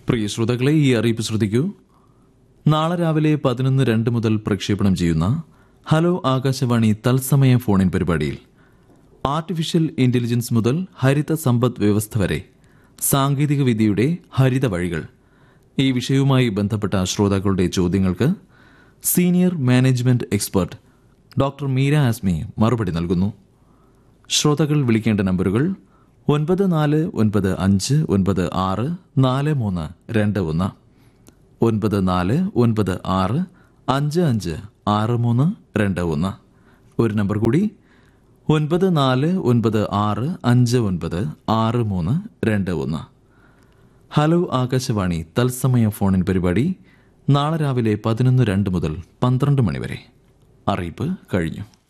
പ്രിയ ശ്രോതാക്കളെ ഈ അറിയിപ്പ് ശ്രദ്ധിക്കൂ നാളെ രാവിലെ പതിനൊന്ന് രണ്ട് മുതൽ പ്രക്ഷേപണം ചെയ്യുന്ന ഹലോ ആകാശവാണി തത്സമയ ഫോണിൻ പരിപാടിയിൽ ആർട്ടിഫിഷ്യൽ ഇന്റലിജൻസ് മുതൽ ഹരിത സമ്പദ് വ്യവസ്ഥ വരെ സാങ്കേതിക വിദ്യയുടെ ഹരിത വഴികൾ ഈ വിഷയവുമായി ബന്ധപ്പെട്ട ശ്രോതാക്കളുടെ ചോദ്യങ്ങൾക്ക് senior management expert doctor Meera Asmi മറുപടി നൽകുന്നു ശ്രോതാക്കൾ വിളിക്കേണ്ട നമ്പറുകൾ ഒൻപത് നാല് ഒൻപത് അഞ്ച് ഒൻപത് ആറ് നാല് മൂന്ന് രണ്ട് ഒന്ന് ഒൻപത് നാല് ഒൻപത് ആറ് അഞ്ച് അഞ്ച് ആറ് മൂന്ന് രണ്ട് ഒന്ന് ഒരു നമ്പർ കൂടി ഒൻപത് നാല് ഒൻപത് ആറ് അഞ്ച് ഒൻപത് ആറ് മൂന്ന് രണ്ട് ഒന്ന് ഹലോ ആകാശവാണി തത്സമയ ഫോണിൻ പരിപാടി നാളെ രാവിലെ പതിനൊന്ന് രണ്ട് മുതൽ പന്ത്രണ്ട് മണിവരെ അറിയിപ്പ് കഴിഞ്ഞു